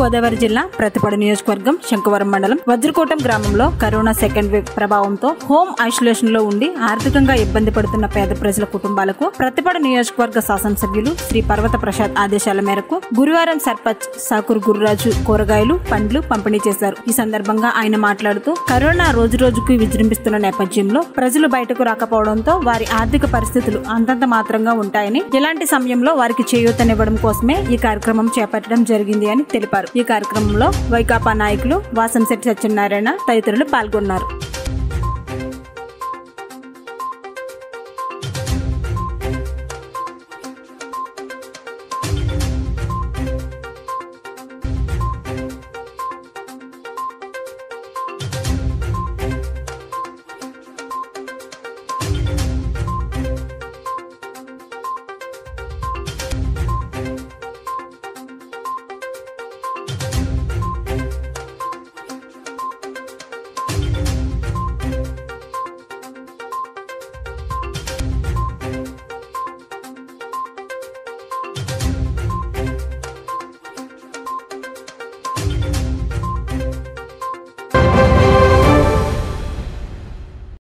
గోదావరి జిల్లా ప్రతిపడ నియోజకవర్గం శంకవరం మండలం వజ్రకోటం గ్రామంలో కరోనా సెకండ్ వేవ్ ప్రభావంతో హోమ్ ఐసోలేషన్ లో ఉండి ఆర్థికంగా ఇబ్బంది పడుతున్న పేద ప్రజల కుటుంబాలకు ప్రతిపడ నియోజకవర్గ శాసనసభ్యులు శ్రీ పర్వత ప్రసాద్ ఆదేశాల మేరకు గురువారం సర్పంచ్ సాకూర్ గురురాజు కూరగాయలు పండ్లు పంపిణీ చేశారు ఈ సందర్భంగా ఆయన మాట్లాడుతూ కరోనా రోజు రోజుకు విజృంభిస్తున్న నేపథ్యంలో ప్రజలు బయటకు రాకపోవడంతో వారి ఆర్థిక పరిస్థితులు అంతంత మాత్రంగా ఉంటాయని ఇలాంటి సమయంలో వారికి చేయూతనివ్వడం కోసమే ఈ కార్యక్రమం చేపట్టడం జరిగింది అని తెలిపారు ఈ కార్యక్రమంలో వైకాపా నాయకులు వాసంశెట్టి సత్యనారాయణ తదితరులు పాల్గొన్నారు